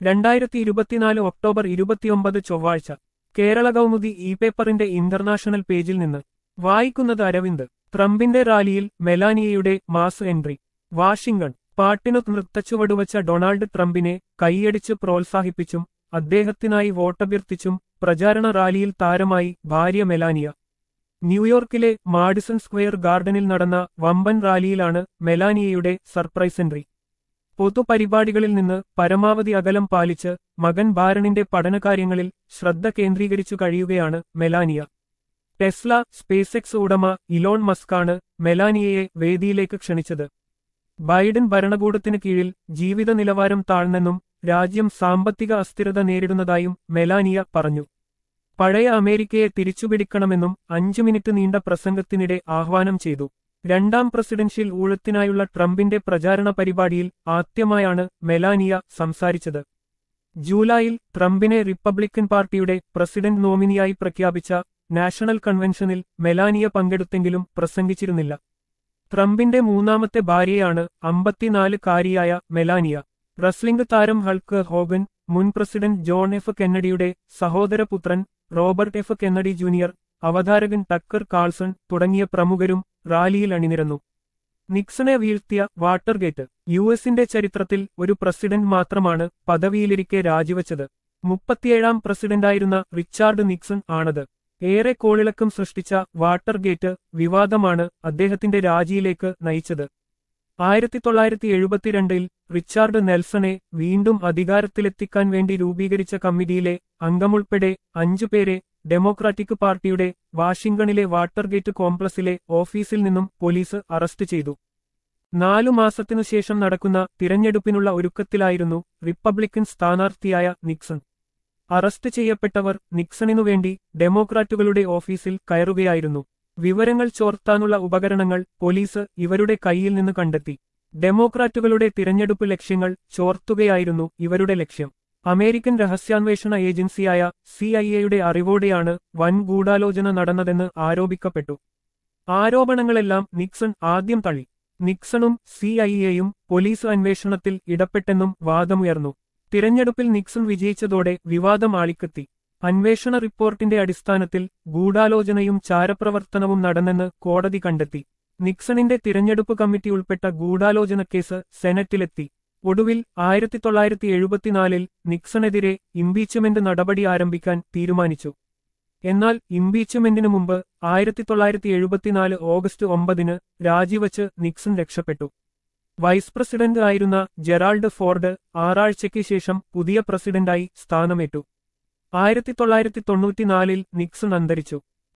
രണ്ടായിരത്തി ഇരുപത്തിനാല് ഒക്ടോബർ ഇരുപത്തിയൊമ്പത് ചൊവ്വാഴ്ച കേരള കൗമുദി ഇ പേപ്പറിന്റെ ഇന്റർനാഷണൽ പേജിൽ നിന്ന് വായിക്കുന്നത് അരവിന്ദ് ട്രംപിന്റെ റാലിയിൽ മെലാനിയയുടെ മാസ് എൻട്രി വാഷിംഗ്ടൺ പാട്ടിനു നൃത്തച്ചുവടുവച്ച ഡൊണാൾഡ് ട്രംപിനെ കൈയടിച്ച് പ്രോത്സാഹിപ്പിച്ചും അദ്ദേഹത്തിനായി വോട്ടഭ്യർത്ഥിച്ചും പ്രചാരണ റാലിയിൽ താരമായി ഭാര്യ മെലാനിയ ന്യൂയോർക്കിലെ മാഡിസൺ സ്ക്വയർ ഗാർഡനിൽ നടന്ന വമ്പൻ റാലിയിലാണ് മെലാനിയയുടെ സർപ്രൈസ് എൻട്രി പൊതുപരിപാടികളിൽ നിന്ന് പരമാവധി അകലം പാലിച്ച് മകൻ ബാരണിന്റെ പഠനകാര്യങ്ങളിൽ ശ്രദ്ധ കേന്ദ്രീകരിച്ചു കഴിയുകയാണ് മെലാനിയ ടെസ്ല സ്പേസെക്സ് ഉടമ ഇലോൺ മസ്കാണ് മെലാനിയയെ വേദിയിലേക്ക് ക്ഷണിച്ചത് ബൈഡൻ ഭരണകൂടത്തിന് കീഴിൽ ജീവിത നിലവാരം താഴ്ന്നെന്നും രാജ്യം സാമ്പത്തിക അസ്ഥിരത നേരിടുന്നതായും മെലാനിയ പറഞ്ഞു പഴയ അമേരിക്കയെ തിരിച്ചുപിടിക്കണമെന്നും അഞ്ചു മിനിറ്റ് നീണ്ട പ്രസംഗത്തിനിടെ ആഹ്വാനം ചെയ്തു രണ്ടാം പ്രസിഡൻഷ്യൽ ഊഴത്തിനായുള്ള ട്രംപിന്റെ പ്രചാരണ പരിപാടിയിൽ ആദ്യമായാണ് മെലാനിയ സംസാരിച്ചത് ജൂലൈയിൽ ട്രംപിനെ റിപ്പബ്ലിക്കൻ പാർട്ടിയുടെ പ്രസിഡന്റ് നോമിനിയായി പ്രഖ്യാപിച്ച നാഷണൽ കൺവെൻഷനിൽ മെലാനിയ പങ്കെടുത്തെങ്കിലും പ്രസംഗിച്ചിരുന്നില്ല ട്രംപിന്റെ മൂന്നാമത്തെ ഭാര്യയാണ് അമ്പത്തിനാലുകാരിയായ മെലാനിയ റസ്ലിംഗ് താരം ഹൾക്ക് ഹോഗൻ മുൻ പ്രസിഡന്റ് ജോൺ എഫ് കെന്നഡിയുടെ സഹോദരപുത്രൻ റോബർട്ട് എഫ് കെന്നഡി ജൂനിയർ അവതാരകൻ ടക്കർ കാൾസൺ തുടങ്ങിയ പ്രമുഖരും റാലിയിൽ അണിനിരന്നു നിക്സണെ വീഴ്ത്തിയ വാട്ടർഗേറ്റ് യു എസിന്റെ ചരിത്രത്തിൽ ഒരു പ്രസിഡന്റ് മാത്രമാണ് പദവിയിലിരിക്കെ രാജിവച്ചത് മുപ്പത്തിയേഴാം പ്രസിഡന്റായിരുന്ന റിച്ചാർഡ് നിക്സൺ ആണത് ഏറെ കോളിളക്കം സൃഷ്ടിച്ച വാട്ടർഗേറ്റ് വിവാദമാണ് അദ്ദേഹത്തിന്റെ രാജിയിലേക്ക് നയിച്ചത് ആയിരത്തി തൊള്ളായിരത്തി എഴുപത്തിരണ്ടിൽ റിച്ചാർഡ് നെൽസണെ വീണ്ടും അധികാരത്തിലെത്തിക്കാൻ വേണ്ടി രൂപീകരിച്ച കമ്മിറ്റിയിലെ അംഗമുൾപ്പെടെ അഞ്ചുപേരെ ഡെമോക്രാറ്റിക് പാർട്ടിയുടെ വാഷിംഗ്ടണിലെ വാട്ടർഗേറ്റ് കോംപ്ലക്സിലെ ഓഫീസിൽ നിന്നും പോലീസ് അറസ്റ്റ് ചെയ്തു നാലു മാസത്തിനുശേഷം നടക്കുന്ന തിരഞ്ഞെടുപ്പിനുള്ള ഒരുക്കത്തിലായിരുന്നു റിപ്പബ്ലിക്കൻ സ്ഥാനാർത്ഥിയായ നിക്സൺ അറസ്റ്റ് ചെയ്യപ്പെട്ടവർ നിക്സണിനു വേണ്ടി ഡെമോക്രാറ്റുകളുടെ ഓഫീസിൽ കയറുകയായിരുന്നു വിവരങ്ങൾ ചോർത്താനുള്ള ഉപകരണങ്ങൾ പോലീസ് ഇവരുടെ കയ്യിൽ നിന്ന് കണ്ടെത്തി ഡെമോക്രാറ്റുകളുടെ തിരഞ്ഞെടുപ്പ് ലക്ഷ്യങ്ങൾ ചോർത്തുകയായിരുന്നു ഇവരുടെ ലക്ഷ്യം അമേരിക്കൻ രഹസ്യാന്വേഷണ ഏജൻസിയായ സി ഐ എയുടെ അറിവോടെയാണ് വൻ ഗൂഢാലോചന നടന്നതെന്ന് ആരോപിക്കപ്പെട്ടു ആരോപണങ്ങളെല്ലാം നിക്സൺ ആദ്യം തള്ളി നിക്സണും സി ഐ എയും പോലീസ് അന്വേഷണത്തിൽ ഇടപെട്ടെന്നും വാദമുയർന്നു തിരഞ്ഞെടുപ്പിൽ നിക്സൺ വിജയിച്ചതോടെ വിവാദം ആളിക്കത്തി അന്വേഷണ റിപ്പോർട്ടിന്റെ അടിസ്ഥാനത്തിൽ ഗൂഢാലോചനയും ചാരപ്രവർത്തനവും നടന്നെന്ന് കോടതി കണ്ടെത്തി നിക്സണിന്റെ തിരഞ്ഞെടുപ്പ് കമ്മിറ്റി ഉൾപ്പെട്ട ഗൂഢാലോചന കേസ് സെനറ്റിലെത്തി ഒടുവിൽ ആയിരത്തി തൊള്ളായിരത്തി എഴുപത്തിനാലിൽ നിക്സണെതിരെ ഇംപീച്ച്മെന്റ് നടപടി ആരംഭിക്കാൻ തീരുമാനിച്ചു എന്നാൽ ഇംപീച്ച്മെന്റിനു മുമ്പ് ആയിരത്തി തൊള്ളായിരത്തി എഴുപത്തിനാല് ഓഗസ്റ്റ് ഒമ്പതിന് രാജിവച്ച് നിക്സൺ രക്ഷപ്പെട്ടു വൈസ് പ്രസിഡന്റ് ആയിരുന്ന ജെറാൾഡ് ഫോർഡ് ആറാഴ്ചയ്ക്ക് ശേഷം പുതിയ പ്രസിഡന്റായി സ്ഥാനമേറ്റു ആയിരത്തി തൊള്ളായിരത്തി തൊണ്ണൂറ്റിനാലിൽ നിക്സൺ അന്തരിച്ചു